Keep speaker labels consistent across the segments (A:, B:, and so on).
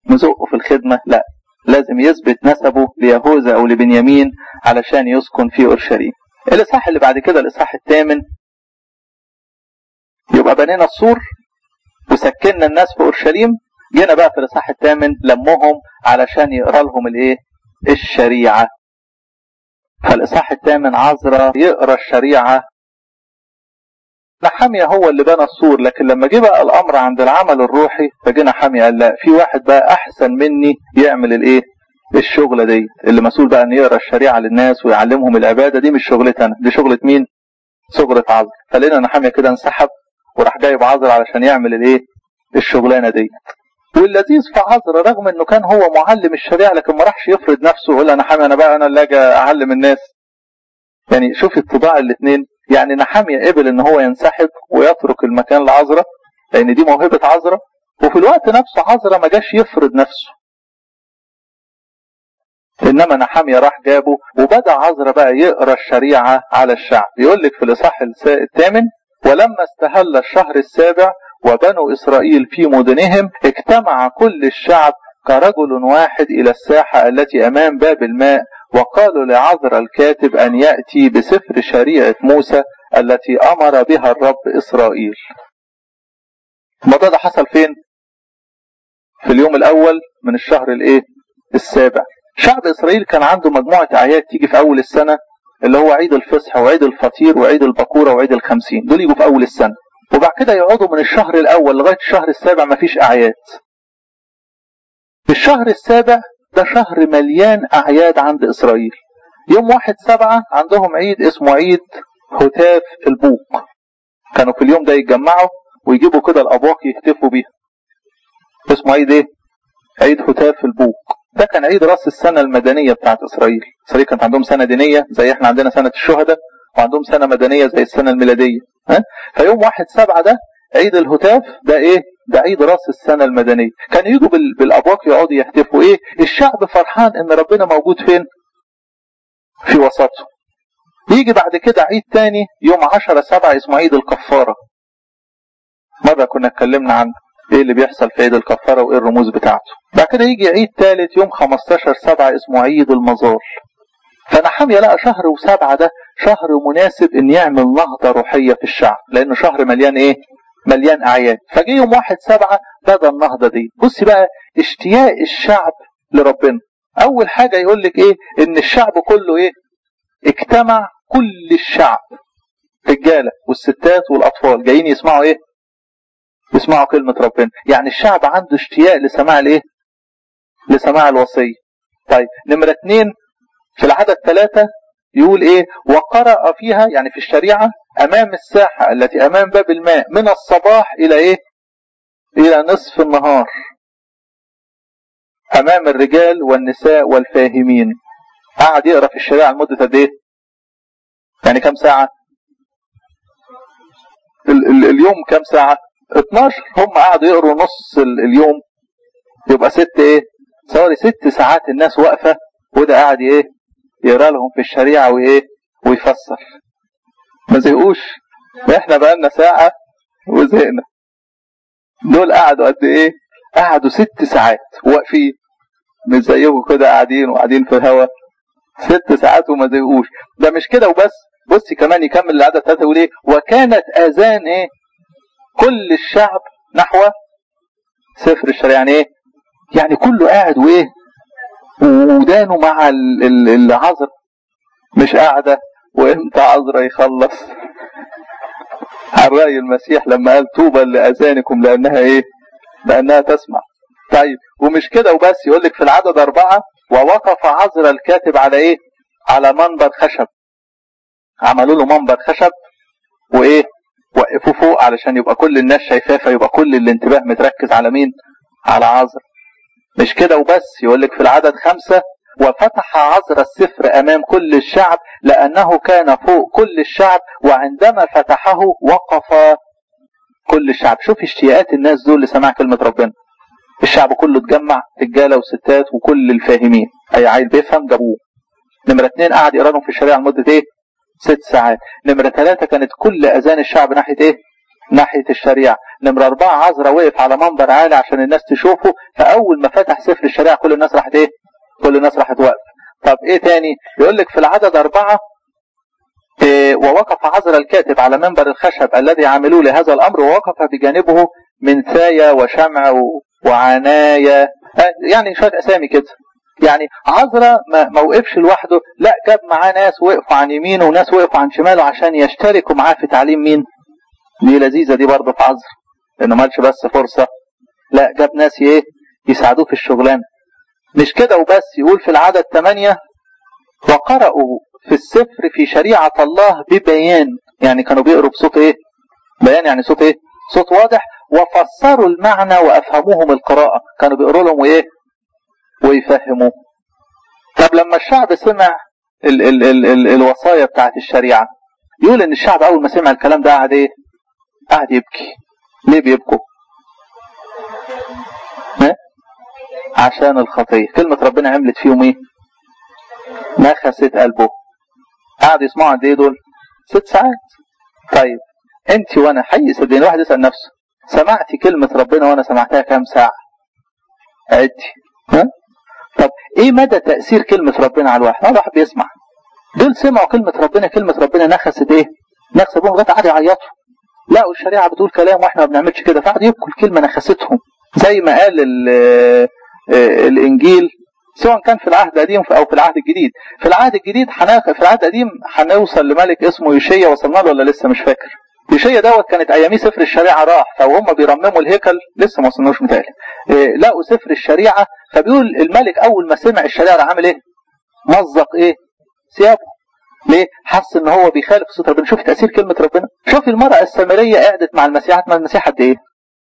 A: نزقه في الخدمة لا لازم يثبت نسبه ليهوذا أو لبنيامين علشان يسكن في أورشليم الإصحاح اللي بعد كده الإصحاح الثامن يبقى بنينا السور وسكننا الناس في أورشليم جينا بقى في الإصحاح الثامن لمهم علشان يقرا لهم الإيه؟ الشريعة فالإصحاح الثامن عذرا يقرا الشريعة نحمية هو اللي بنى السور لكن لما جه بقى الامر عند العمل الروحي فجينا حمية قال لا في واحد بقى احسن مني يعمل الايه الشغله دي اللي مسؤول بقى ان يقرا الشريعه للناس ويعلمهم العباده دي مش شغلتي انا دي شغله مين شغله عذر فلقينا نحمية كده انسحب وراح جايب عذر علشان يعمل الايه الشغلانه دي واللذيذ في عذر رغم انه كان هو معلم الشريعه لكن ما راحش يفرض نفسه ويقول انا حامي انا بقى انا اللي اجي اعلم الناس يعني شوف اتباع الاثنين يعني نحامية قبل ان هو ينسحب ويترك المكان لعذرة لان دي موهبة عذرة وفي الوقت نفسه عذرة ما جاش يفرض نفسه انما نحامية راح جابه وبدا عذرة بقى يقرا الشريعة على الشعب يقول لك في الاصحاح الثامن ولما استهل الشهر السابع وبنو اسرائيل في مدنهم اجتمع كل الشعب كرجل واحد الى الساحة التي امام باب الماء وقالوا لعذر الكاتب أن يأتي بسفر شريعة موسى التي أمر بها الرب إسرائيل الموضوع ده حصل فين في اليوم الأول من الشهر الإيه السابع شعب إسرائيل كان عنده مجموعة أعياد تيجي في أول السنة اللي هو عيد الفصح وعيد الفطير وعيد البكورة وعيد الخمسين دول يجوا في أول السنة وبعد كده يقعدوا من الشهر الأول لغاية الشهر السابع مفيش أعياد في الشهر السابع ده شهر مليان أعياد عند إسرائيل يوم واحد سبعة عندهم عيد اسمه عيد هتاف البوق كانوا في اليوم ده يتجمعوا ويجيبوا كده الأبواق يهتفوا بيها اسمه عيد ايه عيد هتاف البوق ده كان عيد راس السنة المدنية بتاعت إسرائيل إسرائيل كانت عندهم سنة دينية زي احنا عندنا سنة الشهداء وعندهم سنة مدنية زي السنة الميلادية ها؟ فيوم واحد سبعة ده عيد الهتاف ده ايه ده عيد راس السنة المدنية كان يجوا بالأبواق يقعدوا يهتفوا ايه الشعب فرحان ان ربنا موجود فين في وسطه يجي بعد كده عيد تاني يوم عشرة سبعة اسمه عيد الكفارة مرة كنا اتكلمنا عن ايه اللي بيحصل في عيد الكفارة وايه الرموز بتاعته بعد كده يجي عيد تالت يوم 15 سبعة اسمه عيد المزار فنحمية لقى شهر وسبعة ده شهر مناسب ان يعمل نهضة روحية في الشعب لانه شهر مليان ايه مليان اعياد فجه يوم واحد سبعة بدا النهضة دي بصي بقى اشتياق الشعب لربنا اول حاجة يقول لك ايه ان الشعب كله ايه اجتمع كل الشعب رجالة والستات والاطفال جايين يسمعوا ايه يسمعوا كلمة ربنا يعني الشعب عنده اشتياق لسماع الايه لسماع الوصية طيب نمرة اتنين في العدد ثلاثة يقول ايه وقرأ فيها يعني في الشريعة امام الساحة التي امام باب الماء من الصباح الى ايه الى نصف النهار امام الرجال والنساء والفاهمين قعد يقرا في الشريعة لمدة قد ايه يعني كم ساعة ال ال اليوم كم ساعة 12 هم قعدوا يقروا نص اليوم يبقى ست ايه سوري ست ساعات الناس واقفة وده قاعد ايه يقرا لهم في الشريعة وايه ويفسر ما زهقوش احنا بقالنا ساعة وزهقنا دول قعدوا قد ايه قعدوا ست ساعات واقفين مش زيكم كده قاعدين وقاعدين في الهوا ست ساعات وما زهقوش ده مش كده وبس بصي كمان يكمل العدد ثلاثة يقول ايه وكانت اذان ايه كل الشعب نحو سفر الشريعة يعني ايه يعني كله قاعد وايه ودانه مع العذر مش قاعدة وامتى عذرا يخلص عن رأي المسيح لما قال طوبى لأذانكم لأنها ايه لأنها تسمع طيب ومش كده وبس يقول لك في العدد أربعة ووقف عذرا الكاتب على ايه على منبر خشب عملوا له منبر خشب وايه وقفوه فوق علشان يبقى كل الناس شايفاه فيبقى كل الانتباه متركز على مين على عذر مش كده وبس يقول لك في العدد خمسة وفتح عذر السفر أمام كل الشعب لأنه كان فوق كل الشعب وعندما فتحه وقف كل الشعب شوف اشتياقات الناس دول لسماع كلمة ربنا الشعب كله اتجمع رجاله وستات وكل الفاهمين أي عيل بيفهم جابوه نمرة اتنين قعد يقرا لهم في الشريعة لمدة ايه؟ ست ساعات نمرة ثلاثة كانت كل أذان الشعب ناحية ايه؟ ناحية الشريعة نمرة أربعة عذرا وقف على منبر عالي عشان الناس تشوفه فأول ما فتح سفر الشريعة كل الناس راحت إيه؟ كل الناس راحت واقفة طب إيه تاني؟ يقول لك في العدد أربعة إيه ووقف عذرا الكاتب على منبر الخشب الذي عملوه لهذا الأمر ووقف بجانبه منثايا وشمع وعنايا يعني شوية أسامي كده يعني عذرا ما, ما وقفش لوحده لا جاب معاه ناس وقفوا عن يمينه وناس وقفوا عن شماله عشان يشتركوا معاه في تعليم مين دي لذيذة دي برضه في عذرا لأنه مالش بس فرصة لا جاب ناس ايه يساعدوه في الشغلانة مش كده وبس يقول في العدد 8 وقرأوا في السفر في شريعة الله ببيان يعني كانوا بيقروا بصوت ايه بيان يعني صوت ايه صوت واضح وفسروا المعنى وافهموهم القراءة كانوا بيقروا لهم وايه ويفهموه طب لما الشعب سمع ال ال ال ال الوصايا بتاعت الشريعة يقول ان الشعب اول ما سمع الكلام ده قعد ايه قعد يبكي ليه بيبكوا ها؟ عشان الخطية كلمة ربنا عملت فيهم ايه نخست قلبه قعد يسمعوا قد ايه دول ست ساعات طيب انت وانا حي صدقني الواحد يسأل نفسه سمعتي كلمة ربنا وانا سمعتها كام ساعة عدتي ها طب ايه مدى تأثير كلمة ربنا على الواحد الواحد بيسمع دول سمعوا كلمة ربنا كلمة ربنا نخست ايه نخست بهم لغاية قعدوا يعيطوا لقوا الشريعة بتقول كلام واحنا ما بنعملش كده فقعدوا يبكوا الكلمة نخستهم زي ما قال الانجيل سواء كان في العهد القديم او في العهد الجديد في العهد الجديد حناخ في العهد القديم هنوصل لملك اسمه يشيا وصلنا له ولا لسه مش فاكر يشيا دوت كانت اياميه سفر الشريعه راح فهم بيرمموا الهيكل لسه ما وصلناش متهيألي إيه لقوا سفر الشريعه فبيقول الملك اول ما سمع الشريعه راح عامل ايه؟ مزق ايه؟ ثيابه ليه؟ حس ان هو بيخالف صوت ربنا شوف تاثير كلمه ربنا شوف المراه السامريه قعدت مع المسيح مع المسيح قد ايه؟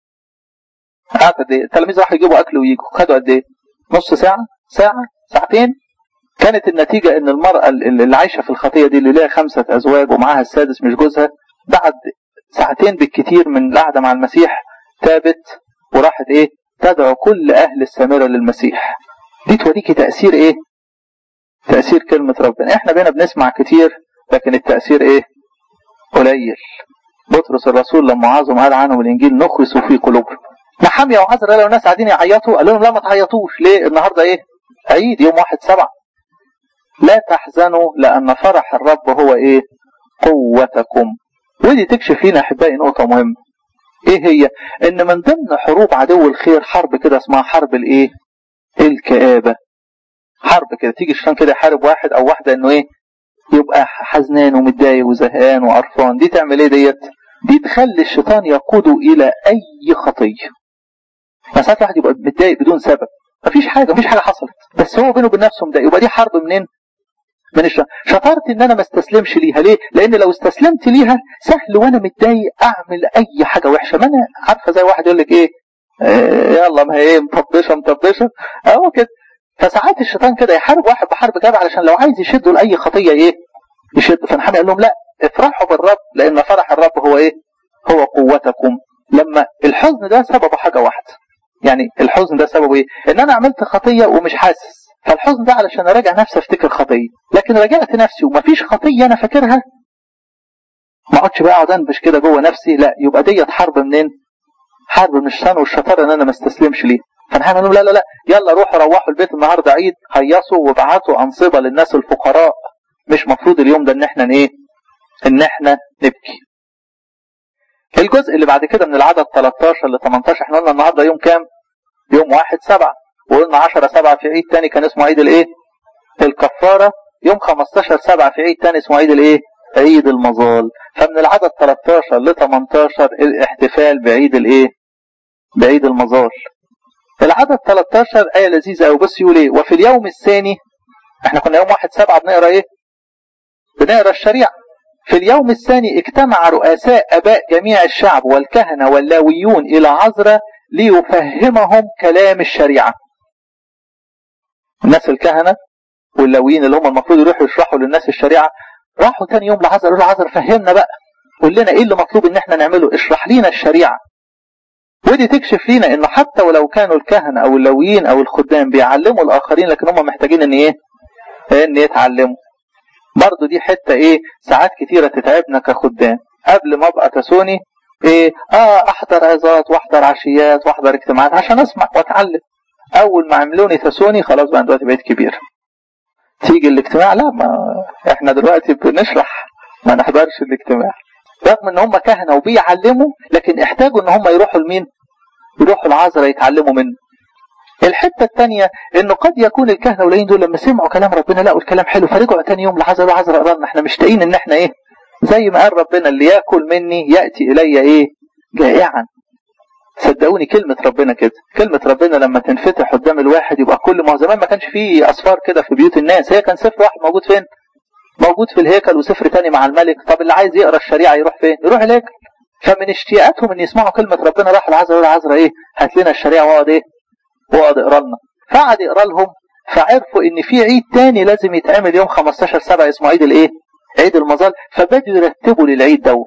A: قعدت قد ايه؟ التلاميذ راحوا يجيبوا اكل ويجوا خدوا قد ايه؟ نص ساعه؟ ساعه؟ ساعتين؟ كانت النتيجة ان المرأة اللي عايشة في الخطية دي اللي ليها خمسة ازواج ومعاها السادس مش جوزها بعد ساعتين بالكتير من القعدة مع المسيح تابت وراحت ايه تدعو كل اهل السامرة للمسيح دي توريكي تأثير ايه تأثير كلمة ربنا احنا بينا بنسمع كتير لكن التأثير ايه قليل بطرس الرسول لما عظم قال عنهم الانجيل نخرس في قلوبهم نحمية وعذرا لو الناس قاعدين يعيطوا قال لهم لا ما تعيطوش ليه النهارده ايه عيد يوم واحد سبعة لا تحزنوا لأن فرح الرب هو ايه قوتكم ودي تكشف لنا احبائي نقطة مهمة ايه هي ان من ضمن حروب عدو الخير حرب كده اسمها حرب الايه الكآبة حرب كده تيجي الشيطان كده يحارب واحد او واحدة انه ايه يبقى حزنان ومتضايق وزهقان وقرفان دي تعمل ايه ديت دي تخلي الشيطان يقوده الى اي خطية ساعات واحد يبقى متضايق بدون سبب مفيش حاجة مفيش حاجة حصلت بس هو بينه وبين نفسه مضايق يبقى دي حرب منين من الشر شطارتي ان انا ما استسلمش ليها ليه لان لو استسلمت ليها سهل وانا متضايق اعمل اي حاجه وحشه ما انا عارفه زي واحد يقول لك ايه آه يلا ما هي ايه مطبشه مطبشه اهو كده فساعات الشيطان كده يحارب واحد بحرب جاب علشان لو عايز يشده لاي خطيه ايه يشد فنحن قال لهم لا افرحوا بالرب لان فرح الرب هو ايه هو قوتكم لما الحزن ده سببه حاجه واحده يعني الحزن ده سببه ايه ان انا عملت خطيه ومش حاسس فالحزن ده علشان اراجع نفسي افتكر خطيه لكن راجعت نفسي ومفيش خطيه انا فاكرها ما اقعدش بقى اقعد انبش كده جوه نفسي لا يبقى ديت حرب منين حرب من الشيطان والشطاره ان انا ما استسلمش ليه فنحن نقول لا لا لا يلا روحوا روحوا البيت النهارده عيد هيصوا وابعتوا انصبه للناس الفقراء مش مفروض اليوم ده ان احنا ايه ان احنا نبكي الجزء اللي بعد كده من العدد 13 ل 18 احنا قلنا النهارده يوم كام يوم واحد سبعة وقلنا 10 سبعة في عيد تاني كان اسمه عيد الايه الكفارة يوم 15 سبعة في عيد تاني اسمه عيد الايه عيد المظال فمن العدد 13 ل 18 الاحتفال بعيد الايه بعيد المظال العدد 13 آية لذيذة أوي بص يقول ايه وفي اليوم الثاني احنا كنا يوم واحد سبعة بنقرا ايه بنقرا الشريعة في اليوم الثاني اجتمع رؤساء أباء جميع الشعب والكهنة واللاويون إلى عذرة ليفهمهم كلام الشريعة الناس الكهنة واللاويين اللي هم المفروض يروحوا يشرحوا للناس الشريعة راحوا تاني يوم لعذر قالوا عذر فهمنا بقى قول لنا ايه اللي مطلوب ان احنا نعمله اشرح لنا الشريعة ودي تكشف لنا انه حتى ولو كانوا الكهنة او اللاويين او الخدام بيعلموا الاخرين لكن هم محتاجين ان ايه ان يتعلموا برضو دي حتة ايه ساعات كتيرة تتعبنا كخدام قبل ما ابقى تسوني ايه اه احضر عظات واحضر عشيات واحضر اجتماعات عشان اسمع واتعلم اول ما عملوني تسوني خلاص بقى دلوقتي بقيت كبير تيجي الاجتماع لا ما احنا دلوقتي بنشرح ما نحضرش الاجتماع رغم ان هم كهنه وبيعلموا لكن احتاجوا ان هم يروحوا لمين يروحوا العذراء يتعلموا منه الحته الثانيه انه قد يكون الكهنه والليين دول لما سمعوا كلام ربنا لقوا الكلام حلو فرجعوا ثاني يوم لعذراء وعذراء قالوا احنا مشتاقين ان احنا ايه زي ما قال ربنا اللي ياكل مني ياتي الي ايه جائعا صدقوني كلمة ربنا كده كلمة ربنا لما تنفتح قدام الواحد يبقى كل ما هو زمان ما كانش فيه أسفار كده في بيوت الناس هي كان سفر واحد موجود فين موجود في الهيكل وسفر تاني مع الملك طب اللي عايز يقرا الشريعة يروح فين يروح الهيكل فمن اشتياقاتهم ان يسمعوا كلمة ربنا راح العذراء العذراء ايه هات لنا الشريعة واقعد ايه واقعد اقرا لنا فقعد يقرا لهم فعرفوا ان في عيد تاني لازم يتعمل يوم 15 7 اسمه عيد الايه عيد المظال فبدوا يرتبوا للعيد دوت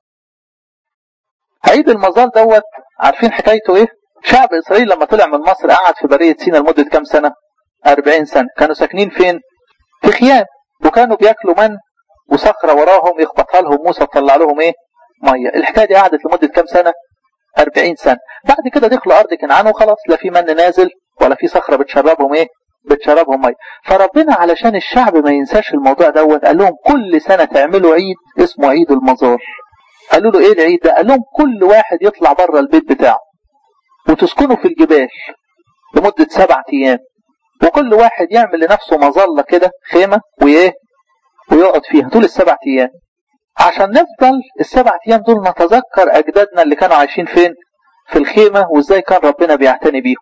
A: عيد المظال دوت عارفين حكايته ايه شعب اسرائيل لما طلع من مصر قعد في برية سينا لمدة كام سنة 40 سنة كانوا ساكنين فين في خيام وكانوا بياكلوا من وصخرة وراهم يخبطها لهم موسى تطلع لهم ايه مية الحكاية دي قعدت لمدة كام سنة 40 سنة بعد كده دخلوا أرض كنعان وخلاص لا في من نازل ولا في صخرة بتشربهم ايه بتشربهم مية فربنا علشان الشعب ما ينساش الموضوع دوت قال لهم كل سنة تعملوا عيد اسمه عيد المزار قالوا له ايه العيد ده قال لهم كل واحد يطلع بره البيت بتاعه وتسكنوا في الجبال لمدة سبعة ايام وكل واحد يعمل لنفسه مظلة كده خيمة وايه ويقعد فيها طول السبع ايام عشان نفضل السبع ايام دول نتذكر اجدادنا اللي كانوا عايشين فين في الخيمة وازاي كان ربنا بيعتني بيهم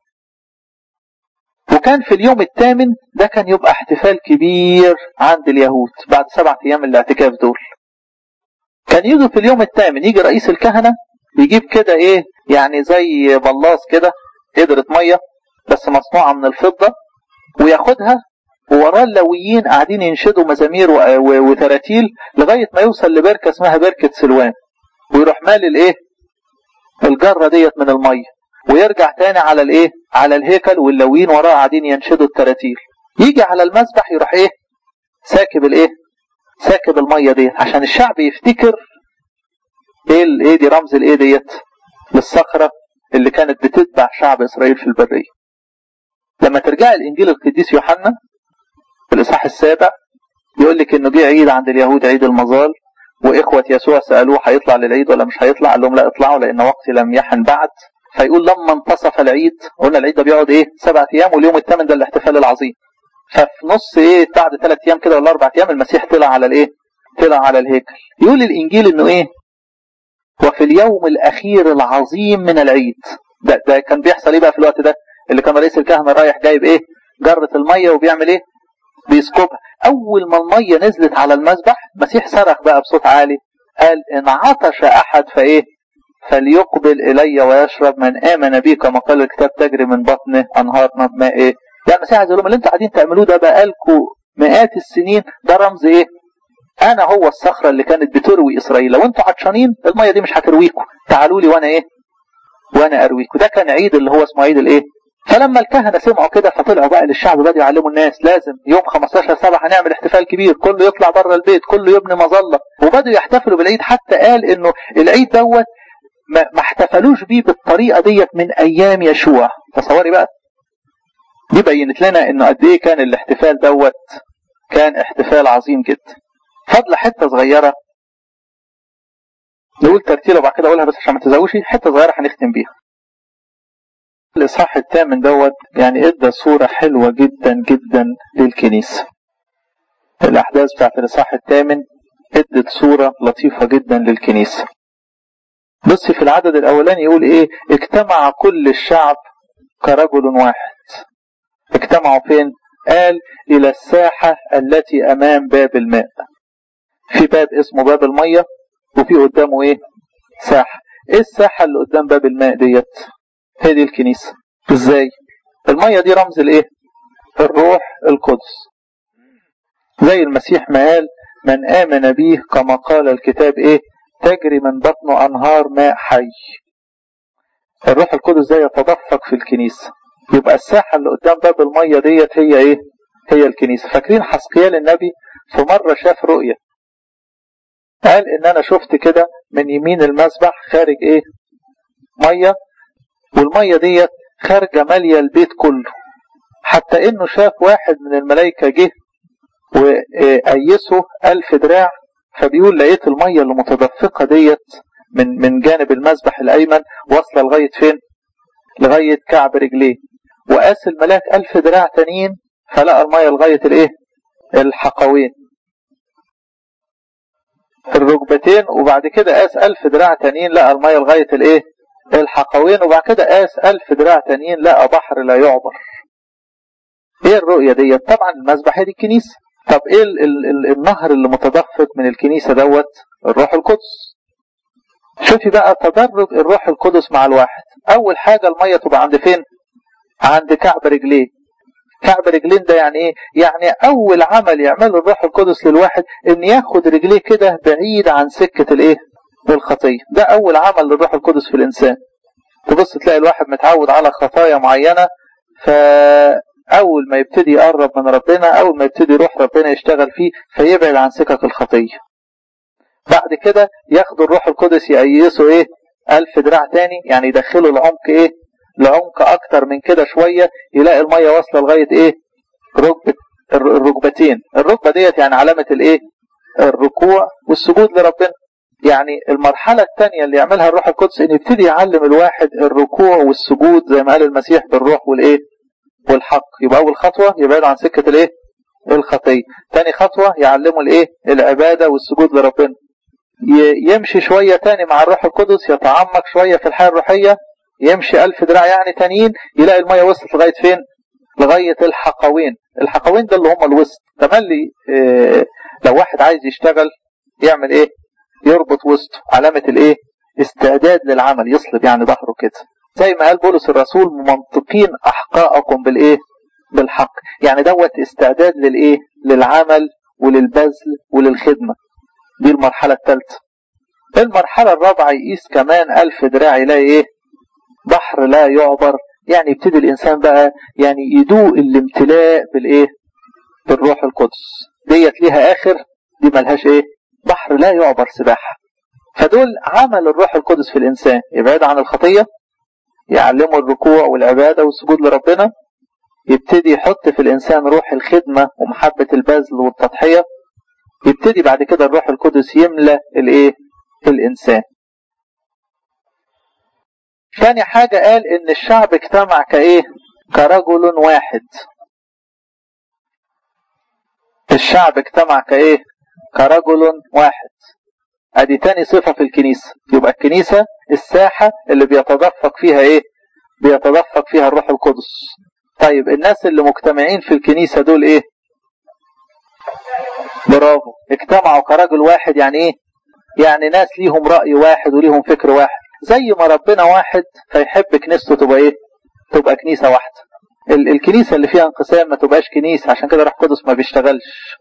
A: وكان في اليوم الثامن ده كان يبقى احتفال كبير عند اليهود بعد سبعة ايام الاعتكاف دول كان يجي في اليوم الثامن يجي رئيس الكهنة يجيب كده ايه يعني زي بلاص كده قدرة مية بس مصنوعة من الفضة وياخدها ووراه اللويين قاعدين ينشدوا مزامير وتراتيل لغاية ما يوصل لبركة اسمها بركة سلوان ويروح مال الايه الجرة ديت من المية ويرجع تاني على الايه على الهيكل واللويين وراه قاعدين ينشدوا التراتيل يجي على المسبح يروح ايه ساكب الايه ساكب المية ديت عشان الشعب يفتكر ايه الايه دي رمز الايه ديت للصخرة اللي كانت بتتبع شعب اسرائيل في البرية لما ترجع الانجيل القديس يوحنا في الاصحاح السابع يقول لك انه جه عيد عند اليهود عيد المظال واخوة يسوع سألوه هيطلع للعيد ولا مش هيطلع قال لهم لا اطلعوا لان وقتي لم يحن بعد فيقول لما انتصف العيد قلنا العيد ده بيقعد ايه سبعة ايام واليوم الثامن ده الاحتفال العظيم ففي نص ايه بعد ثلاث ايام كده ولا اربع ايام المسيح طلع على الايه طلع على الهيكل يقول الانجيل انه ايه وفي اليوم الاخير العظيم من العيد ده, ده كان بيحصل ايه بقى في الوقت ده اللي كان رئيس الكهنه رايح جايب ايه جرة المية وبيعمل ايه بيسكبها اول ما المية نزلت على المسبح المسيح صرخ بقى بصوت عالي قال ان عطش احد فايه فليقبل الي ويشرب من امن بي كما قال الكتاب تجري من بطنه انهار ماء ايه يعني المسيح عايز يقول لهم اللي انتوا قاعدين تعملوه ده بقالكم مئات السنين ده رمز ايه انا هو الصخره اللي كانت بتروي اسرائيل لو انتوا عطشانين الميه دي مش هترويكم تعالوا لي وانا ايه وانا ارويكم ده كان عيد اللي هو اسمه عيد الايه فلما الكهنة سمعوا كده فطلعوا بقى للشعب بدأوا يعلموا الناس لازم يوم 15 7 هنعمل احتفال كبير كله يطلع بره البيت كله يبني مظلة وبدأوا يحتفلوا بالعيد حتى قال انه العيد دوت ما, ما احتفلوش بيه بالطريقة ديت من ايام يشوع تصوري بقى دي بينت لنا انه قد ايه كان الاحتفال دوت كان احتفال عظيم جدا فضل حتة صغيرة نقول ترتيله وبعد كده اقولها بس عشان ما تزوجش حتة صغيرة هنختم بيها الإصحاح الثامن دوت يعني ادى صورة حلوة جدا جدا للكنيسة الأحداث بتاعت الإصحاح الثامن ادت صورة لطيفة جدا للكنيسة بص في العدد الأولاني يقول إيه اجتمع كل الشعب كرجل واحد اجتمعوا فين قال إلى الساحة التي أمام باب الماء في باب اسمه باب المية وفي قدامه إيه ساحة إيه الساحة اللي قدام باب الماء ديت هي دي الكنيسة ازاي المية دي رمز الايه الروح القدس زي المسيح ما قال من آمن به كما قال الكتاب ايه تجري من بطنه أنهار ماء حي الروح القدس زي يتدفق في الكنيسة يبقى الساحة اللي قدام باب المية ديت هي ايه هي الكنيسة فاكرين حسقيال النبي في مرة شاف رؤية قال ان انا شفت كده من يمين المسبح خارج ايه ميه والميه ديت خارجه ماليه البيت كله حتى انه شاف واحد من الملائكه جه وقيسه ألف دراع فبيقول لقيت الميه اللي متدفقه ديت من من جانب المسبح الايمن واصله لغايه فين؟ لغايه كعب رجليه وقاس الملاك ألف دراع تانيين فلقى الميه لغايه الايه؟ الحقوين الركبتين وبعد كده قاس ألف دراع تانيين لقى الميه لغايه الايه؟ الحقوين وبعد كده قاس ألف دراع تانيين لقى بحر لا يعبر ايه الرؤيه ديت؟ طبعا المسبح دي الكنيسه طب ايه ال ال ال النهر اللي متدفق من الكنيسه دوت؟ الروح القدس شوفي بقى تدرج الروح القدس مع الواحد اول حاجه الميه تبقى عند فين عند كعب رجليه كعب رجلين ده يعني ايه يعني اول عمل يعمله الروح القدس للواحد ان ياخد رجليه كده بعيد عن سكه الايه الخطيه ده اول عمل للروح القدس في الانسان تبص تلاقي الواحد متعود على خطايا معينه فاول ما يبتدي يقرب من ربنا اول ما يبتدي يروح ربنا يشتغل فيه فيبعد عن سكك الخطيه بعد كده ياخدوا الروح القدس يقيسوا ايه ألف دراع تاني يعني يدخلوا العمق ايه لعمق اكتر من كده شوية يلاقي المية واصلة لغاية ايه ركبة الركبتين الركبة ديت يعني علامة الايه الركوع والسجود لربنا يعني المرحلة الثانية اللي يعملها الروح القدس ان يبتدي يعلم الواحد الركوع والسجود زي ما قال المسيح بالروح والايه والحق يبقى اول خطوة يبعد عن سكة الايه الخطية تاني خطوة يعلمه الايه العبادة والسجود لربنا يمشي شوية تاني مع الروح القدس يتعمق شوية في الحياة الروحية يمشي ألف دراع يعني تانيين يلاقي المية وصلت لغاية فين لغاية الحقوين الحقوين ده اللي هم الوسط تملي إيه لو واحد عايز يشتغل يعمل ايه يربط وسطه علامة الايه استعداد للعمل يصلب يعني ظهره كده زي ما قال بولس الرسول ممنطقين أحقاءكم بالايه بالحق يعني دوت استعداد للايه للعمل وللبذل وللخدمه دي المرحلة الثالثة المرحلة الرابعة يقيس كمان ألف دراع يلاقي إيه بحر لا يعبر يعني يبتدي الإنسان بقى يعني يدوق الامتلاء بالإيه بالروح القدس ديت ليها آخر دي ملهاش إيه بحر لا يعبر سباحة فدول عمل الروح القدس في الإنسان يبعد عن الخطية يعلمه الركوع والعبادة والسجود لربنا يبتدي يحط في الإنسان روح الخدمة ومحبة البذل والتضحية يبتدي بعد كده الروح القدس يملى الايه الانسان ثاني حاجة قال ان الشعب اجتمع كايه كرجل واحد الشعب اجتمع كايه كرجل واحد ادي تاني صفة في الكنيسة يبقى الكنيسة الساحة اللي بيتدفق فيها ايه بيتدفق فيها الروح القدس طيب الناس اللي مجتمعين في الكنيسة دول ايه برافو اجتمعوا كرجل واحد يعني ايه يعني ناس ليهم رأي واحد وليهم فكر واحد زي ما ربنا واحد فيحب كنيسته تبقى ايه تبقى كنيسة واحدة ال الكنيسة اللي فيها انقسام ما تبقاش كنيسة عشان كده روح القدس ما بيشتغلش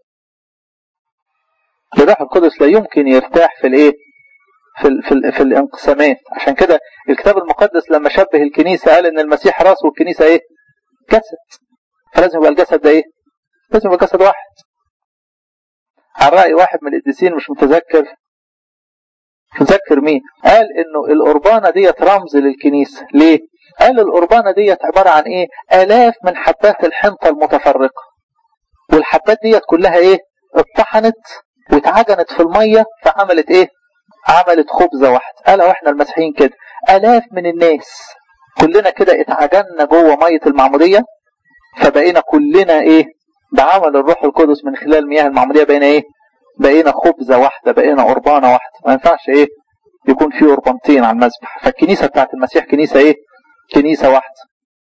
A: الروح القدس لا يمكن يرتاح في الايه في ال في, ال في الانقسامات عشان كده الكتاب المقدس لما شبه الكنيسة قال ان المسيح راس والكنيسة ايه جسد فلازم يبقى الجسد ده ايه لازم يبقى جسد واحد على رأي واحد من القديسين مش متذكر مش متذكر مين قال انه القربانة ديت رمز للكنيسة ليه قال القربانة ديت عبارة عن ايه الاف من حبات الحنطة المتفرقة والحبات ديت كلها ايه اتطحنت واتعجنت في المية فعملت ايه عملت خبزة واحدة قال واحنا المسيحيين كده الاف من الناس كلنا كده اتعجنا جوه مية المعمودية فبقينا كلنا ايه بعمل الروح القدس من خلال مياه المعمودية بقينا ايه بقينا خبزة واحدة بقينا قربانة واحدة ما ينفعش ايه يكون في قربانتين على المذبح فالكنيسة بتاعت المسيح كنيسة ايه كنيسة واحدة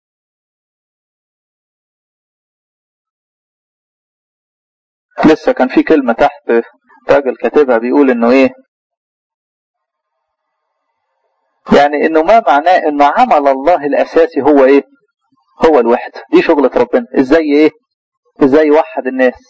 A: لسه كان في كلمة تحت راجل كاتبها بيقول انه ايه يعني انه ما معناه انه عمل الله الاساسي هو ايه هو الوحدة دي شغلة ربنا ازاي ايه ازاي يوحد الناس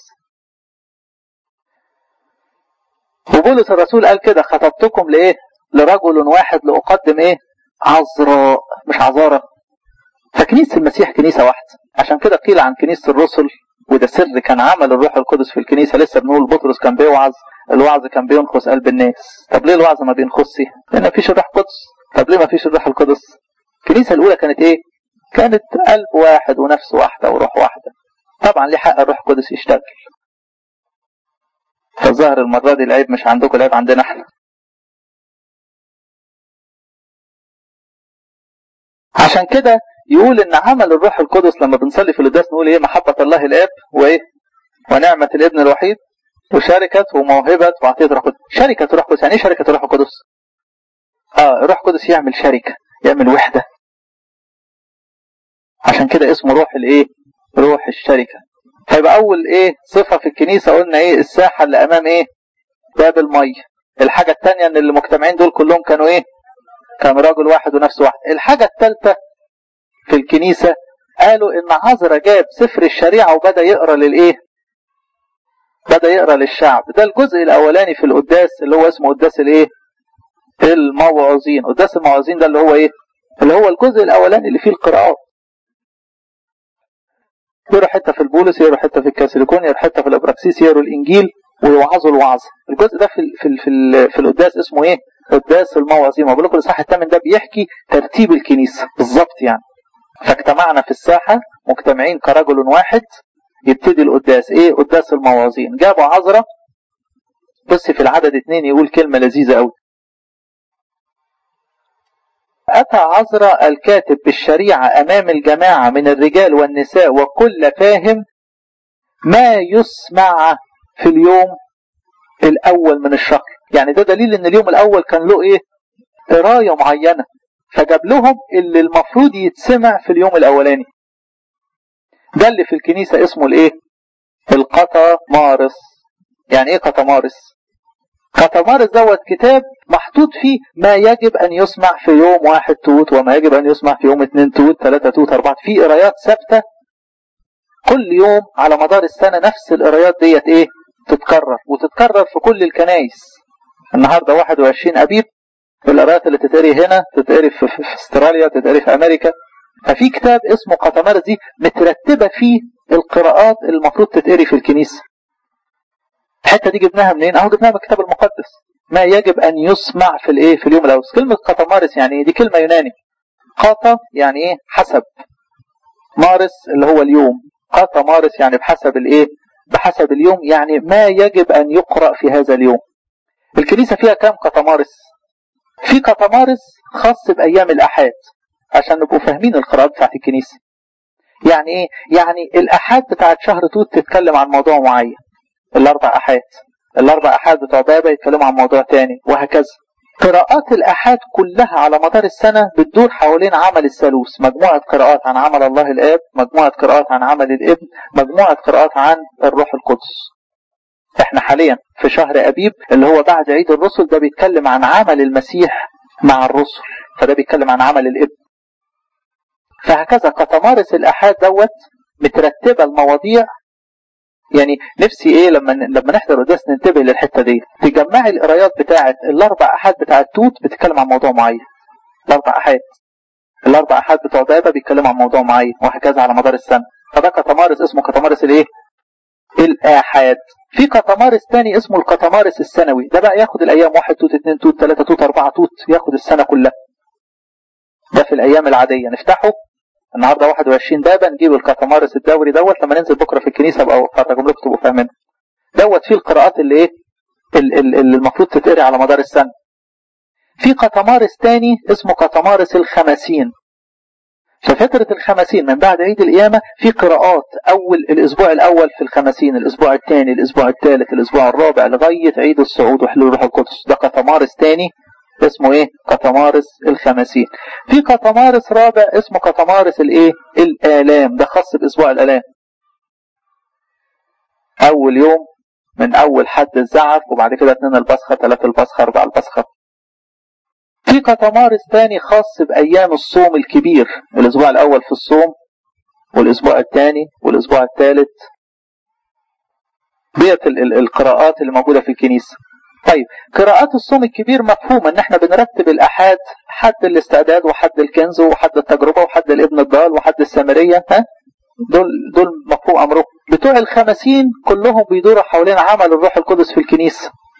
A: وبولس الرسول قال كده خطبتكم لايه لرجل واحد لاقدم ايه عذراء مش عذارة فكنيسة المسيح كنيسة واحدة عشان كده قيل عن كنيسة الرسل وده سر كان عمل الروح القدس في الكنيسة لسه بنقول بطرس كان بيوعظ الوعظ كان بينخس قلب الناس طب ليه الوعظ ما بينخسش لان مفيش الروح القدس طب ليه مفيش الروح القدس الكنيسه الاولى كانت ايه كانت قلب واحد ونفس واحده وروح واحده طبعا ليه حق الروح القدس يشتغل فالظاهر المره دي العيب مش عندكم العيب عندنا احنا عشان كده يقول ان عمل الروح القدس لما بنصلي في القداس نقول ايه محبه الله الاب وايه ونعمه الابن الوحيد وشركة وموهبة وعطية روح القدس شركة روح القدس يعني ايه شركة روح القدس اه الروح القدس يعمل شركة يعمل وحدة عشان كده اسمه روح الايه روح الشركة هيبقى اول ايه صفة في الكنيسة قلنا ايه الساحة اللي امام ايه باب المية الحاجة الثانية ان اللي مجتمعين دول كلهم كانوا ايه كان راجل واحد ونفس واحد الحاجة الثالثة في الكنيسة قالوا ان عذرا جاب سفر الشريعة وبدأ يقرأ للايه بدأ يقرأ للشعب ده الجزء الاولاني في القداس اللي هو اسمه قداس الايه الموعظين قداس الموعظين ده اللي هو ايه اللي هو الجزء الاولاني اللي فيه القراءات يقروا حته في البولس يقروا حته في الكاسيليكون يقروا حته في الابراكسيس يقروا الانجيل ويوعظوا الوعظ الجزء ده في ال في ال في, ال في القداس اسمه ايه قداس الموعظين بقول لكم الاصحاح الثامن ده بيحكي ترتيب الكنيسه بالظبط يعني فاجتمعنا في الساحه مجتمعين كرجل واحد يبتدي القداس ايه قداس الموعظين جابوا عذراء بص في العدد اتنين يقول كلمه لذيذه قوي أتى عذراء الكاتب بالشريعة أمام الجماعة من الرجال والنساء وكل فاهم ما يسمع في اليوم الأول من الشهر يعني ده دليل أن اليوم الأول كان له إيه قراية معينة فجاب لهم اللي المفروض يتسمع في اليوم الأولاني ده اللي في الكنيسة اسمه الإيه القطمارس يعني إيه قطمارس قطمارس دوت كتاب محطوط فيه ما يجب أن يسمع في يوم واحد توت وما يجب أن يسمع في يوم اثنين توت ثلاثة توت أربعة في قرايات ثابتة كل يوم على مدار السنة نفس القرايات ديت إيه تتكرر وتتكرر في كل الكنايس النهاردة 21 أبيب القرايات اللي تتقري هنا تتقري في, في استراليا تتقري في أمريكا ففي كتاب اسمه قطمارس دي مترتبة فيه القراءات اللي المفروض تتقري في الكنيسة الحته دي جبناها منين؟ اهو جبناها من الكتاب المقدس. ما يجب ان يسمع في الايه؟ في اليوم الاول. كلمه قطمارس يعني ايه؟ دي كلمه يوناني. قاطا يعني ايه؟ حسب. مارس اللي هو اليوم. قطمارس يعني بحسب الايه؟ بحسب اليوم يعني ما يجب ان يقرا في هذا اليوم. الكنيسه فيها كام قطمارس؟ في قطمارس خاص بايام الاحاد عشان نبقوا فاهمين القراءات بتاعت الكنيسه. يعني ايه؟ يعني الاحاد بتاعت شهر توت تتكلم عن موضوع معين. الاربع احاد الاربع احاد بتوع بابا يتكلموا عن موضوع تاني وهكذا قراءات الاحاد كلها على مدار السنه بتدور حوالين عمل الثالوث مجموعه قراءات عن عمل الله الاب مجموعه قراءات عن عمل الابن مجموعه قراءات عن الروح القدس احنا حاليا في شهر ابيب اللي هو بعد عيد الرسل ده بيتكلم عن عمل المسيح مع الرسل فده بيتكلم عن عمل الابن فهكذا كتمارس الاحاد دوت مترتبه المواضيع يعني نفسي ايه لما لما نحضر قداس ننتبه للحته دي تجمعي القرايات بتاعه الاربع احاد بتاع التوت بتتكلم عن موضوع معين الاربع احاد الاربع احاد بتوع بابا بيتكلموا عن موضوع معين وهكذا على مدار السنه فده كتمارس اسمه كتمارس الايه الاحاد في كتمارس تاني اسمه الكتمارس السنوي ده بقى ياخد الايام واحد توت اتنين توت تلاته توت اربعه توت ياخد السنه كلها ده في الايام العاديه نفتحه النهارده 21 بابا نجيب الكتمارس الدوري دوت لما ننزل بكره في الكنيسه ابقى افرجهم لكم تبقوا فاهمين دوت فيه القراءات اللي ايه اللي المفروض تتقري على مدار السنه في كتمارس تاني اسمه كتمارس الخمسين في فترة الخمسين من بعد عيد القيامة في قراءات أول الأسبوع الأول في الخمسين الأسبوع الثاني الأسبوع الثالث الأسبوع الرابع لغاية عيد الصعود وحلول الروح القدس ده كتمارس تاني اسمه ايه كتمارس الخمسين في كتمارس رابع اسمه كتمارس الايه الالام ده خاص باسبوع الالام اول يوم من اول حد الزعف وبعد كده اتنين البصخه ثلاثة البصخه اربعة البصخه في كتمارس تاني خاص بايام الصوم الكبير الاسبوع الاول في الصوم والاسبوع الثاني والاسبوع الثالث ديت القراءات اللي موجوده في الكنيسه طيب قراءات الصوم الكبير مفهومة ان احنا بنرتب الاحاد حد الاستعداد وحد الكنز وحد التجربة وحد الابن الضال وحد السامرية ها دول دول مفهوم امرهم بتوع الخمسين كلهم بيدوروا حوالين عمل الروح القدس في الكنيسة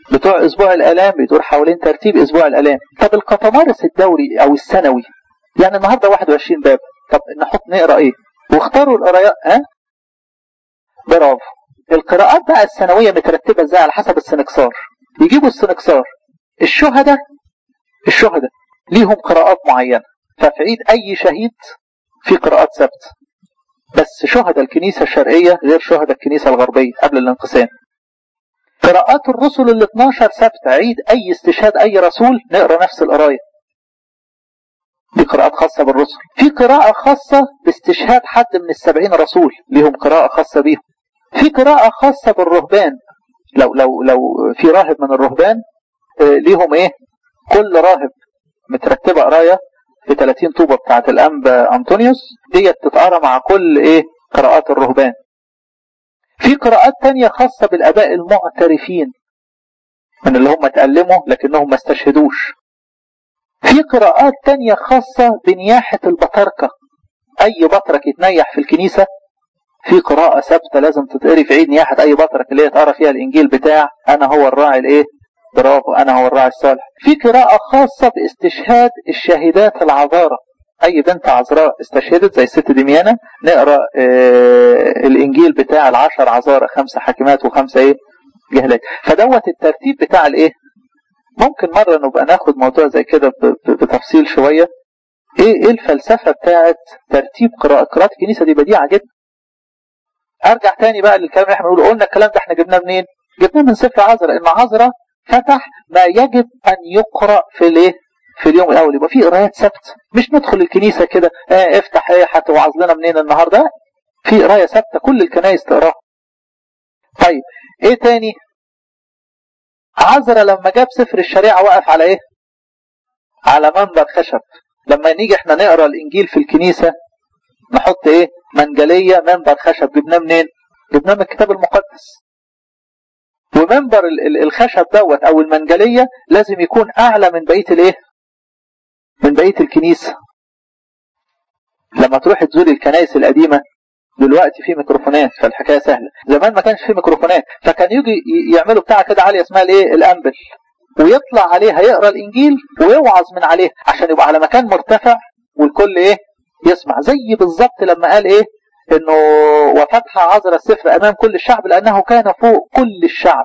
A: بتوع اسبوع الالام بيدور حوالين ترتيب اسبوع الالام طب القطمارس الدوري او السنوي يعني النهارده 21 باب طب نحط نقرا ايه واختاروا القرايات ها برافو القراءات بقى السنويه مترتبه ازاي على حسب السنكسار يجيبوا السنكسار الشهداء الشهداء ليهم قراءات معينه ففي عيد اي شهيد في قراءات ثابته بس شهداء الكنيسه الشرقيه غير شهداء الكنيسه الغربيه قبل الانقسام قراءات الرسل ال 12 ثابته عيد اي استشهاد اي رسول نقرا نفس القرايه دي قراءات خاصة بالرسل في قراءة خاصة باستشهاد حد من السبعين رسول ليهم قراءة خاصة بيهم في قراءة خاصة بالرهبان لو لو لو في راهب من الرهبان ليهم ايه كل راهب مترتبة قراية في 30 طوبة بتاعة الأنبا أنطونيوس ديت تتقرا مع كل ايه قراءات الرهبان في قراءات تانية خاصة بالآباء المعترفين من اللي هم تألموا لكنهم ما استشهدوش في قراءات تانية خاصة بنياحة البطاركة أي بطرك يتنيح في الكنيسة في قراءة ثابتة لازم تتقري في عيد نياحة أي بطرك اللي هي تقرا فيها الإنجيل بتاع أنا هو الراعي الإيه؟ برافو أنا هو الراعي الصالح. في قراءة خاصة باستشهاد الشاهدات العذارى. أي بنت عذراء استشهدت زي الست دميانة نقرا آه الإنجيل بتاع العشر عذارى خمسة حاكمات وخمسة إيه؟ جهلات. فدوت الترتيب بتاع الإيه؟ ممكن مرة نبقى ناخد موضوع زي كده بتفصيل شوية ايه ايه الفلسفة بتاعت ترتيب قراءة قراءة الكنيسة دي بديعة جدا ارجع تاني بقى للكلام اللي احنا بنقوله قلنا الكلام ده احنا جبناه منين جبناه من سفر عذرا ان عذرا فتح ما يجب ان يقرأ في الايه في اليوم الاول يبقى في قرايات ثابته مش ندخل الكنيسه كده اه افتح ايه هتوعظ لنا منين النهارده في قرايه ثابته كل الكنايس تقراها طيب ايه تاني عذرا لما جاب سفر الشريعة وقف على ايه على منبر خشب لما نيجي احنا نقرا الانجيل في الكنيسة نحط ايه منجلية منبر خشب جبناه منين جبناه من الكتاب المقدس ومنبر الخشب دوت او المنجلية لازم يكون اعلى من بقية الايه من بقية الكنيسة لما تروح تزور الكنائس القديمة دلوقتي في ميكروفونات فالحكايه سهله زمان ما كانش في ميكروفونات فكان يجي يعملوا بتاعه كده عاليه اسمها الايه الانبل ويطلع عليها يقرا الانجيل ويوعظ من عليه عشان يبقى على مكان مرتفع والكل ايه يسمع زي بالظبط لما قال ايه انه وفتح عذر السفر امام كل الشعب لانه كان فوق كل الشعب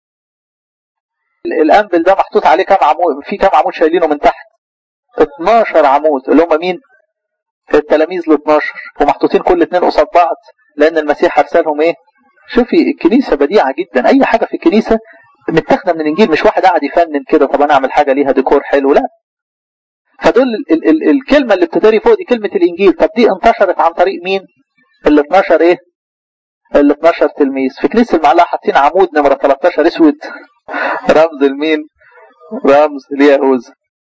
A: الانبل ده محطوط عليه كام عمود في كام عمود شايلينه من تحت 12 عمود اللي هم مين التلاميذ ال 12 ومحطوطين كل اثنين قصاد بعض لان المسيح ارسلهم ايه شوفي الكنيسه بديعه جدا اي حاجه في الكنيسه متاخده من الانجيل مش واحد قاعد يفنن كده طب انا اعمل حاجه ليها ديكور حلو لا فدول ال ال الكلمه اللي بتتري فوق دي كلمه الانجيل طب دي انتشرت عن طريق مين ال 12 ايه ال 12 تلميذ في كنيسه المعلقه حاطين عمود نمره 13 اسود رمز لمين رمز ليهوذا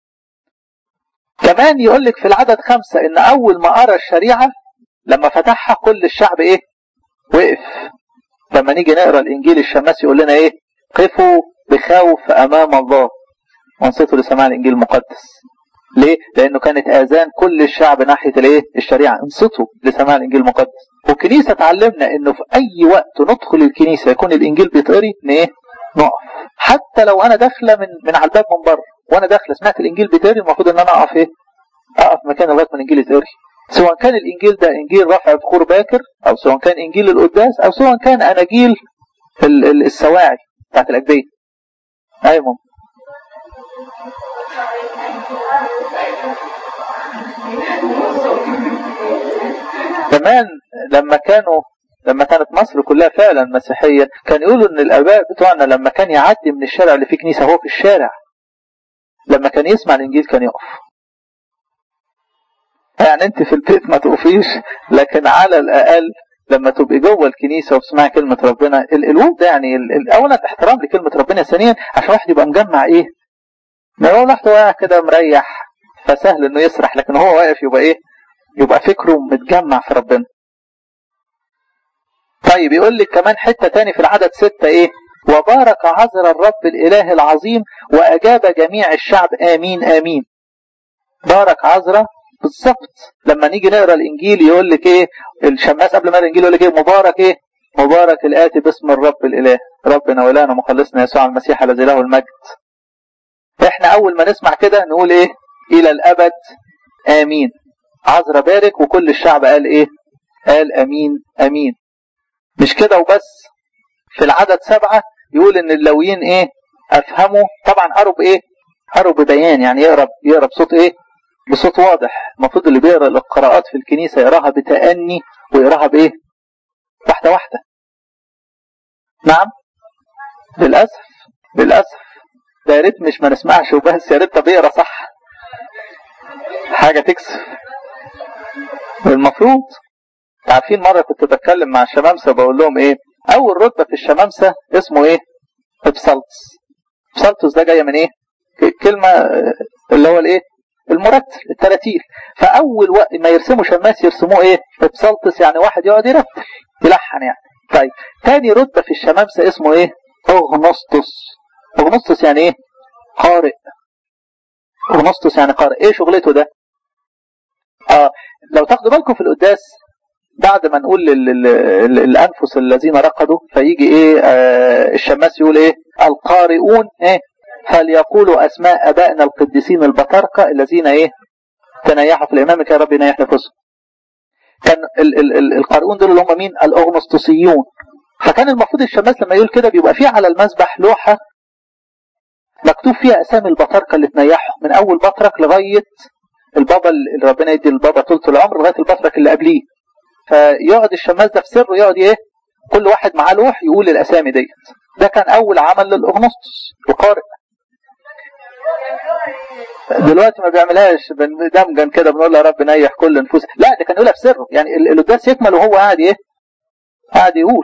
A: كمان يقول لك في العدد خمسة ان اول ما قرا الشريعة لما فتحها كل الشعب ايه وقف لما نيجي نقرا الانجيل الشماس يقول لنا ايه قفوا بخوف امام الله وانصتوا لسماع الانجيل المقدس ليه؟ لانه كانت اذان كل الشعب ناحيه الايه؟ الشريعه، انصتوا لسماع الانجيل المقدس. والكنيسه تعلمنا انه في اي وقت ندخل الكنيسه يكون الانجيل بيتقري ايه؟ نقف. حتى لو انا داخله من من على الباب من بره وانا داخله سمعت الانجيل بيتقري المفروض ان انا اقف ايه؟ اقف مكان لغايه ما الانجيل يتقري. سواء كان الانجيل ده انجيل رفع بخور باكر او سواء كان انجيل القداس او سواء كان اناجيل السواعي بتاعت الاجبيه. ايوه كمان لما كانوا لما كانت مصر كلها فعلا مسيحيه كان يقولوا ان الاباء بتوعنا لما كان يعدي من الشارع اللي فيه كنيسه هو في الشارع لما كان يسمع الانجيل كان يقف يعني انت في البيت ما تقفيش لكن على الاقل لما تبقي جوه الكنيسه وتسمعي كلمه ربنا الوقت ده يعني اولا احترام لكلمه ربنا ثانيا عشان واحد يبقى مجمع ايه ما هو لوحده واقع كده مريح فسهل انه يسرح لكن هو واقف يبقى ايه يبقى فكره متجمع في ربنا طيب يقول لك كمان حتة تاني في العدد ستة ايه وبارك عذر الرب الاله العظيم واجاب جميع الشعب امين امين بارك عذرة بالظبط لما نيجي نقرا الانجيل يقول لك ايه الشماس قبل ما الانجيل يقول لك ايه مبارك ايه مبارك الاتي باسم الرب الاله ربنا ولانا مخلصنا يسوع المسيح الذي له المجد احنا اول ما نسمع كده نقول ايه الى الابد امين عذرا بارك وكل الشعب قال ايه قال امين امين مش كده وبس في العدد سبعة يقول ان اللويين ايه افهموا طبعا قروا بايه قروا ببيان يعني يقرا يقرا بصوت ايه بصوت واضح المفروض اللي بيقرا القراءات في الكنيسه يقراها بتأني ويقراها بايه واحده واحده نعم للاسف للاسف ده يا ريت مش ما نسمعش وبس يا ريت طب يقرا صح حاجه تكسف المفروض عارفين مره كنت بتكلم مع الشمامسه بقول لهم ايه اول رتبه في الشمامسه اسمه ايه ابسلطس ابسلطس ده جايه من ايه كلمه اللي هو الايه المرتل التراتيل فاول وقت ما يرسموا شماس يرسموه ايه ابسلطس يعني واحد يقعد يرتل يلحن يعني طيب تاني رتبه في الشمامسه اسمه ايه اغنسطس اغنسطس يعني ايه قارئ اغنسطس يعني قارئ ايه شغلته ده اه لو تاخدوا بالكم في القداس بعد ما نقول للانفس الذين رقدوا فيجي ايه آه الشماس يقول ايه القارئون ايه فليقولوا اسماء ابائنا القديسين البطاركه الذين ايه تنيحوا في الامام يا رب ينيح نفوسهم كان ال ال ال القارئون دول اللي هم مين الاغنسطسيون فكان المفروض الشماس لما يقول كده بيبقى فيه على المسبح لوحه مكتوب فيها اسامي البطاركه اللي تنيحوا من اول بطرك لغايه البابا اللي ربنا يدي البابا طولة العمر لغايه البطرك اللي قبليه فيقعد الشماس ده في سره يقعد ايه كل واحد معاه لوح يقول الاسامي ديت ده كان اول عمل للاغنسطس القارئ دلوقتي ما بيعملهاش دمجا كده بنقول يا رب نيح كل نفوس لا ده كان يقولها في سره يعني القداس يكمل وهو قاعد ايه قاعد يقول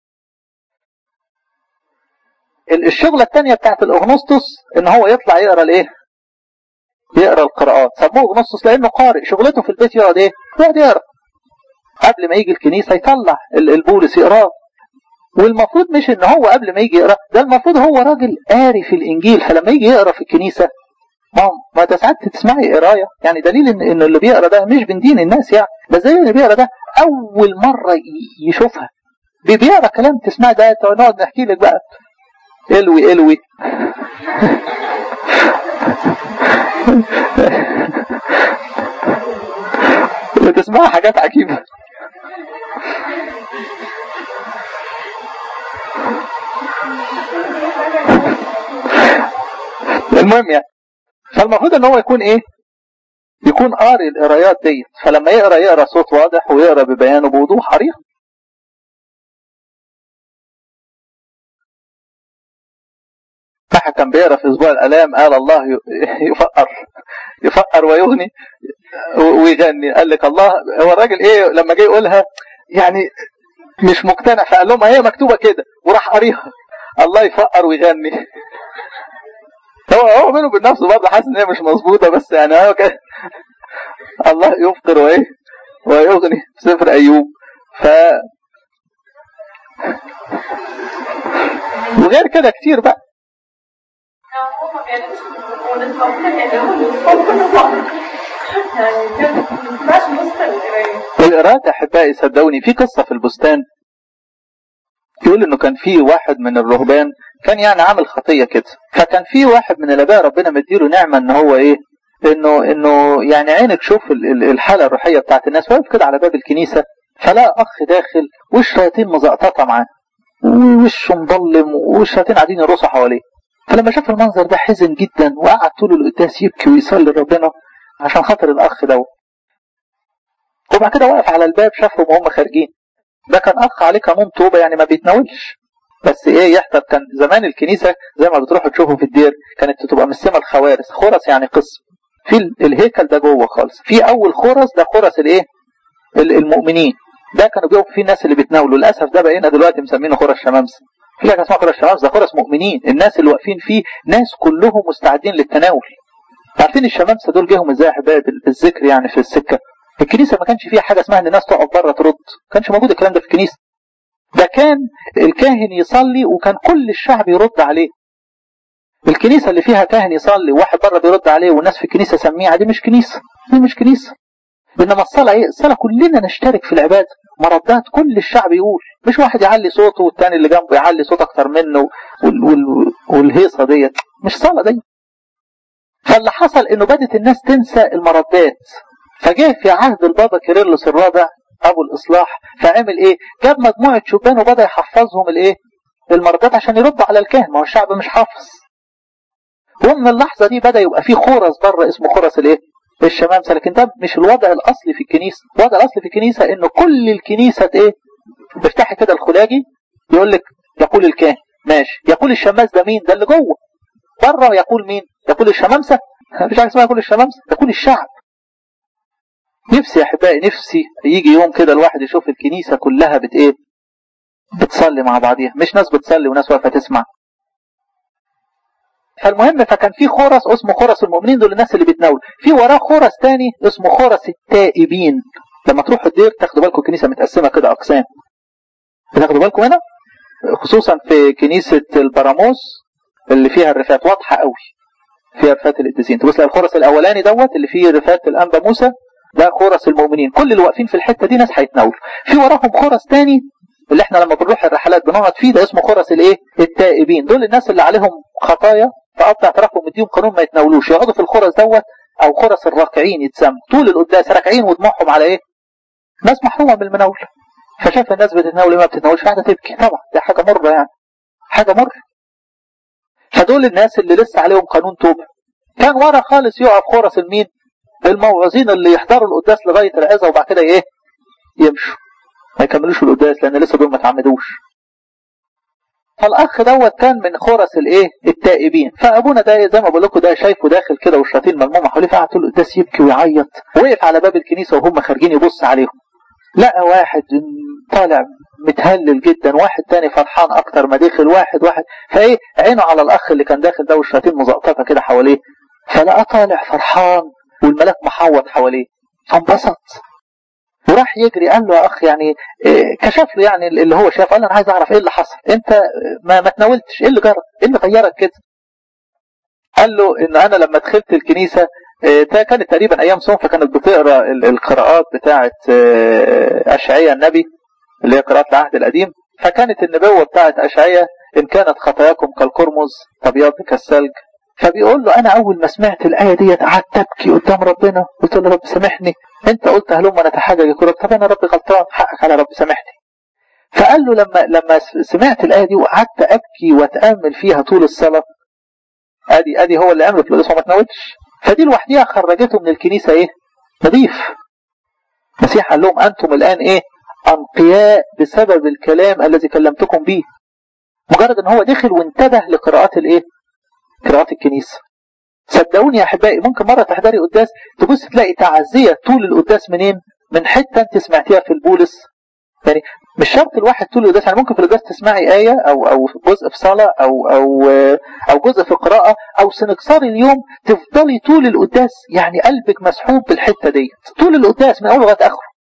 A: الشغلة الثانية بتاعت الأغنسطس إن هو يطلع يقرأ الإيه؟ يقرأ القراءات سموه أغنسطس لأنه قارئ شغلته في البيت يقعد إيه؟ يقعد يقرأ قبل ما يجي الكنيسة يطلع البولس يقراه والمفروض مش إن هو قبل ما يجي يقرأ ده المفروض هو راجل قاري في الإنجيل فلما يجي يقرأ في الكنيسة ما ما ده ساعات تسمعي قرايه يعني دليل ان ان اللي بيقرا ده مش بندين الناس يعني ده زي اللي بيقرا ده اول مره يشوفها بيقرا كلام تسمع ده نقعد نحكي لك بقى الوي الوي بتسمع حاجات عجيبة المهم يعني فالمفروض ان هو يكون ايه يكون قاري القرايات ديت فلما يقرا يقرا صوت واضح ويقرا ببيان وبوضوح قريها واحد كان بيقرا في اسبوع الالام قال الله يفقر يفقر ويغني ويغني قال لك الله هو الراجل ايه لما جه يقولها يعني مش مقتنع فقال لهم هي مكتوبه كده وراح قاريها الله يفقر ويغني هو هو بينه وبين نفسه برضه حاسس ان هي مش مظبوطه بس يعني هو كده الله يفقر وايه ويغني في سفر ايوب ف وغير كده كتير بقى القراءة أحبائي صدقوني في قصة في البستان يقول إنه كان في واحد من الرهبان كان يعني عامل خطية كده فكان في واحد من الآباء ربنا مديله نعمة إن هو إيه إنه إنه يعني عينك تشوف الحالة الروحية بتاعت الناس واقف كده على باب الكنيسة فلا أخ داخل والشياطين مزقططة معاه ووشه مظلم والشياطين قاعدين يرقصوا حواليه فلما شاف المنظر ده حزن جدا وقعد طول القداس يبكي ويصلي لربنا عشان خاطر الاخ ده وبعد كده وقف على الباب شافهم وهم خارجين ده كان اخ عليه قانون توبه يعني ما بيتناولش بس ايه يحصل كان زمان الكنيسه زي ما بتروحوا تشوفوا في الدير كانت تبقى مسمى الخوارس خرس يعني قسم في الهيكل ده جوه خالص في اول خرس ده خرس الايه المؤمنين ده كانوا بيقفوا فيه الناس اللي بيتناولوا للاسف ده بقينا دلوقتي مسمينه خرس شمامسه في حاجه اسمها خرس شمامسه ده خرس مؤمنين الناس اللي واقفين فيه ناس كلهم مستعدين للتناول عارفين الشمامسه دول جيهم ازاي يا احبائي بالذكر يعني في السكه الكنيسه ما كانش فيها حاجه اسمها ان الناس تقعد بره ترد ما كانش موجود الكلام ده في الكنيسه ده كان الكاهن يصلي وكان كل الشعب يرد عليه الكنيسه اللي فيها كاهن يصلي وواحد بره بيرد عليه والناس في الكنيسه سميعه دي مش كنيسه دي مش كنيسه انما الصلاه ايه الصلاه كلنا نشترك في العباده مردات كل الشعب يقول مش واحد يعلي صوته والتاني اللي جنبه يعلي صوت اكتر منه وال وال والهيصه ديت مش صلاه دي فاللي حصل انه بدت الناس تنسى المردات فجاء في عهد البابا كيرلس الرابع ابو الاصلاح فعمل ايه جاب مجموعه شبان وبدا يحفظهم الايه المردات عشان يردوا على الكاهن ما هو الشعب مش حافظ ومن اللحظه دي بدا يبقى في خرس بره اسمه خرس الايه الشمامسه لكن ده مش الوضع الاصلي في الكنيسه الوضع الاصلي في الكنيسه انه كل الكنيسه ايه تفتحي كده الخلاجي يقول لك يقول الكاهن ماشي يقول الشماس ده مين ده اللي جوه بره يقول مين يقول الشمامسه مفيش حاجه اسمها يقول الشمامسه يقول الشعب نفسي يا احبائي نفسي يجي يوم كده الواحد يشوف الكنيسه كلها بت ايه بتصلي مع بعضيها مش ناس بتصلي وناس واقفه تسمع فالمهم فكان في خرس اسمه خرس المؤمنين دول الناس اللي بتناول في وراه خرس تاني اسمه خرس التائبين لما تروحوا الدير تاخدوا بالكم الكنيسه متقسمه كده اقسام بتاخدوا بالكم هنا خصوصا في كنيسه البراموس اللي فيها الرفات واضحه قوي فيها رفات القديسين تبص الخرس الاولاني دوت اللي فيه رفات الانبا موسى ده خرس المؤمنين كل اللي واقفين في الحته دي ناس هيتناولوا في وراهم خرس تاني اللي احنا لما بنروح الرحلات بنقعد فيه ده اسمه خرس الايه التائبين دول الناس اللي عليهم خطايا فقطع اعترافهم مديهم قانون ما يتناولوش يقعدوا في الخرس دوت او خرس الراكعين يتسمى طول القداس راكعين ودموعهم على ايه ناس محرومه من المناوله فشاف الناس بتتناول ما بتتناولش قاعده تبكي طبعا دي حاجه مره يعني حاجه مره فدول الناس اللي لسه عليهم قانون توبه كان ورا خالص يقف خرس المين الموعظين اللي يحضروا القداس لغايه العظه وبعد كده ايه يمشوا ما يكملوش القداس لان لسه دول ما اتعمدوش فالاخ دوت كان من خرس الايه التائبين فابونا ده زي ما بقول لكم ده شايفه داخل كده والشياطين ملمومه حواليه فقعد طول القداس يبكي ويعيط وقف على باب الكنيسه وهم خارجين يبص عليهم لقى واحد طالع متهلل جدا واحد تاني فرحان اكتر ما داخل واحد واحد فايه عينه على الاخ اللي كان داخل ده والشياطين مزقططه كده حواليه فلقى طالع فرحان والملاك محوط حواليه فانبسط وراح يجري قال له يا اخ يعني إيه كشف له يعني اللي هو شاف قال له انا عايز اعرف ايه اللي حصل انت ما, ما تناولتش ايه اللي جرى ايه اللي غيرك كده قال له ان انا لما دخلت الكنيسه إيه كانت تقريبا ايام صوم فكانت بتقرا القراءات بتاعه إيه اشعياء النبي اللي هي قراءات العهد القديم فكانت النبوه بتاعه اشعياء ان كانت خطاياكم كالقرمز تبيض كالثلج فبيقول له انا اول ما سمعت الايه ديت قعدت ابكي قدام ربنا قلت له رب سامحني انت قلت هلم انا اتحجج يقول طب انا ربي غلطان حقك على رب سامحني فقال له لما لما سمعت الايه دي وقعدت ابكي واتامل فيها طول الصلاه ادي ادي هو اللي امر في القدس وما تناولش فدي لوحديها خرجته من الكنيسه ايه نظيف المسيح قال لهم انتم الان ايه انقياء بسبب الكلام الذي كلمتكم به مجرد ان هو دخل وانتبه لقراءات الايه قراءات الكنيسة صدقوني يا أحبائي ممكن مرة تحضري قداس تبص تلاقي تعزية طول القداس منين من حتة أنت سمعتيها في البولس يعني مش شرط الواحد طول القداس يعني ممكن في القداس تسمعي آية أو أو جزء في صلاة أو أو أو جزء في قراءة أو سنكسار اليوم تفضلي طول القداس يعني قلبك مسحوب بالحتة ديت طول القداس من أول لغاية آخره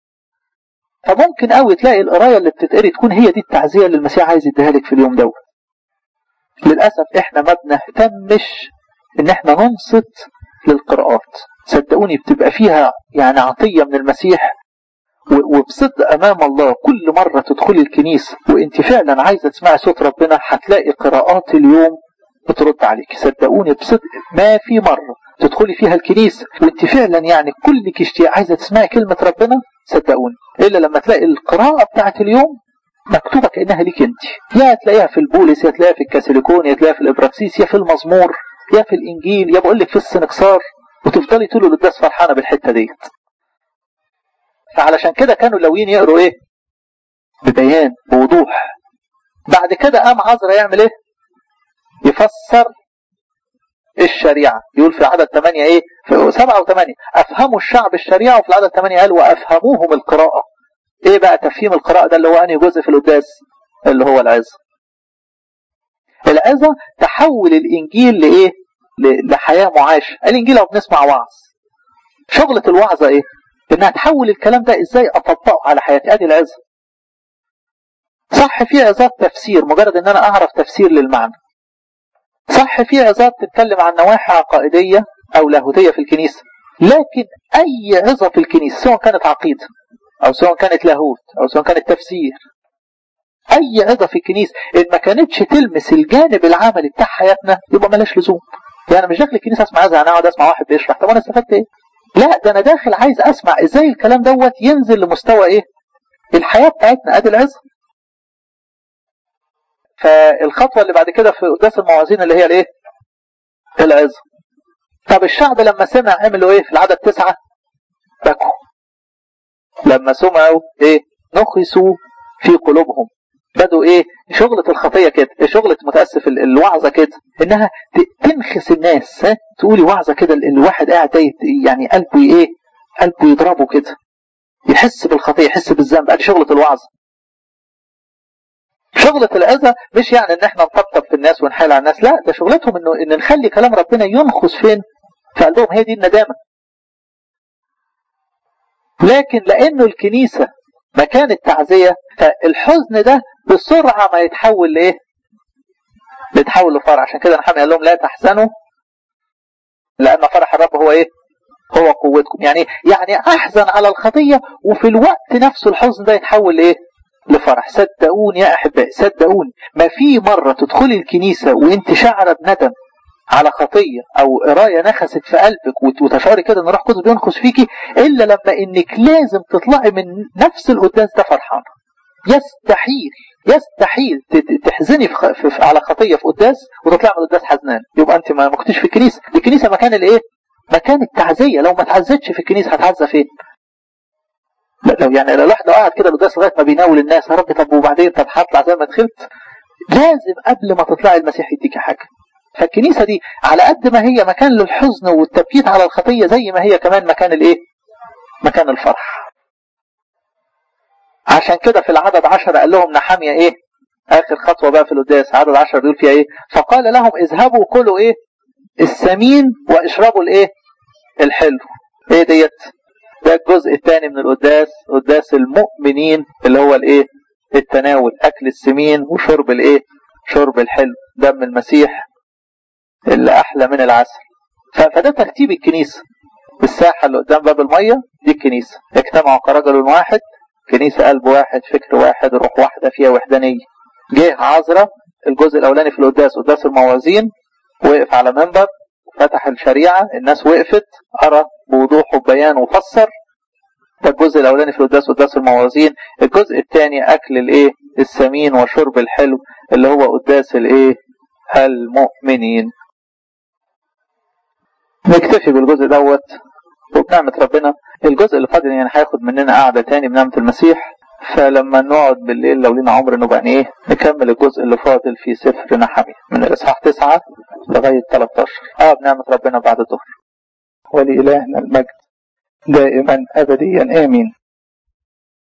A: فممكن قوي تلاقي القراية اللي بتتقري تكون هي دي التعزية اللي المسيح عايز يديها لك في اليوم دوت للأسف احنا ما بنهتمش ان احنا ننصت للقراءات صدقوني بتبقى فيها يعني عطية من المسيح وبصدق امام الله كل مرة تدخلي الكنيسة وانت فعلا عايزة تسمعي صوت ربنا هتلاقي قراءات اليوم بترد عليك صدقوني بصدق ما في مرة تدخلي فيها الكنيسة وانت فعلا يعني كلك اشتياق عايزة تسمعي كلمة ربنا صدقوني الا لما تلاقي القراءة بتاعت اليوم مكتوبة كأنها ليك انت يا تلاقيها في البولس يا تلاقيها في الكاثوليكون يا تلاقيها في الابراكسيس يا في المزمور يا في الانجيل يا بقول لك في السنكسار وتفضلي طول القداس فرحانه بالحته ديت فعلشان كده كانوا اللويين يقروا ايه ببيان بوضوح بعد كده قام عذرا يعمل ايه يفسر الشريعة يقول في العدد 8 ايه في 7 و8 افهموا الشعب الشريعة وفي العدد 8 قال وافهموهم القراءة ايه بقى تفهيم القراءة ده اللي هو انهي جزء في القداس اللي هو العظة العظة تحول الانجيل لايه لحياة معاشة الانجيل لو بنسمع وعظ شغلة الوعظة ايه انها تحول الكلام ده ازاي اطبقه على حياتي ادي العظة صح في عظات تفسير مجرد ان انا اعرف تفسير للمعنى صح في عظات تتكلم عن نواحي عقائدية او لاهوتية في الكنيسة لكن اي عظه في الكنيسه سواء كانت عقيده او سواء كانت لاهوت او سواء كانت تفسير اي عظه في الكنيسه ان ما كانتش تلمس الجانب العملي بتاع حياتنا يبقى ملاش لزوم يعني مش داخل الكنيسه اسمع عظه انا اقعد اسمع واحد بيشرح طب انا استفدت ايه لا ده انا داخل عايز اسمع ازاي الكلام دوت ينزل لمستوى ايه الحياه بتاعتنا ادي العظه فالخطوه اللي بعد كده في قداس الموازين اللي هي الايه العظه طب الشعب لما سمع عملوا ايه في العدد تسعة بكوا لما سمعوا ايه نخسوا في قلوبهم بدوا ايه شغلة الخطية كده شغلة متأسف الوعظة كده انها تنخس الناس ها تقولي وعظة كده الواحد قاعد يعني قلبه ايه قلبه يضربه كده يحس بالخطية يحس بالذنب ادي شغلة الوعظة شغلة الأذى مش يعني ان احنا نطبطب في الناس ونحايل على الناس لا ده شغلتهم انه ان نخلي كلام ربنا ينخس فين في قلبهم هي دي الندامة لكن لانه الكنيسة مكان التعزية فالحزن ده بسرعة ما يتحول لايه يتحول لفرح عشان كده نحن قال لهم لا تحزنوا لان فرح الرب هو ايه هو قوتكم يعني يعني احزن على الخطية وفي الوقت نفسه الحزن ده يتحول لايه لفرح صدقوني يا احبائي صدقوني ما في مره تدخلي الكنيسه وانت شعره بندم على خطيه او قرايه نخست في قلبك وتشعري كده ان روح قدس بينخس فيكي الا لما انك لازم تطلعي من نفس القداس ده فرحانه يستحيل يستحيل تحزني في في على خطيه في قداس وتطلعي من القداس حزنان يبقى انت ما كنتش في الكنيسه دي الكنيسه مكان الايه مكان التعزيه لو ما تعزتش في الكنيسه هتعزى فين لو يعني لو الواحد قاعد كده القداس لغايه ما بيناول الناس يا رب طب وبعدين طب هطلع زي ما دخلت لازم قبل ما تطلعي المسيح يديك حاجه فالكنيسه دي على قد ما هي مكان للحزن والتبكيت على الخطيه زي ما هي كمان مكان الايه؟ مكان الفرح. عشان كده في العدد عشر قال لهم نحاميه ايه؟ اخر خطوه بقى في القداس عدد عشر بيقول فيها ايه؟ فقال لهم اذهبوا كلوا ايه؟ السمين واشربوا الايه؟ الحلو. ايه ديت؟ ده الجزء الثاني من القداس قداس المؤمنين اللي هو الايه التناول اكل السمين وشرب الايه شرب الحلو دم المسيح اللي احلى من العسل فده ترتيب الكنيسه الساحه اللي قدام باب الميه دي الكنيسه اجتمعوا كرجل واحد كنيسه قلب واحد فكر واحد روح واحده فيها وحدانيه جه عذراء الجزء الاولاني في القداس قداس الموازين وقف على منبر فتح الشريعة الناس وقفت قرأ بوضوح وبيان وفسر ده الجزء الأولاني في القداس قداس الموازين الجزء الثاني أكل الإيه السمين وشرب الحلو اللي هو قداس الإيه المؤمنين نكتفي بالجزء دوت وبنعمة ربنا الجزء اللي فاضل يعني هياخد مننا قعدة تاني بنعمة المسيح فلما نقعد بالليل لو لينا عمر نبقى ايه نكمل الجزء اللي فاضل في سفر نحمي من الاصحاح 9 لغايه 13 اه بنعمه ربنا بعد الظهر ولإلهنا المجد دائما ابديا امين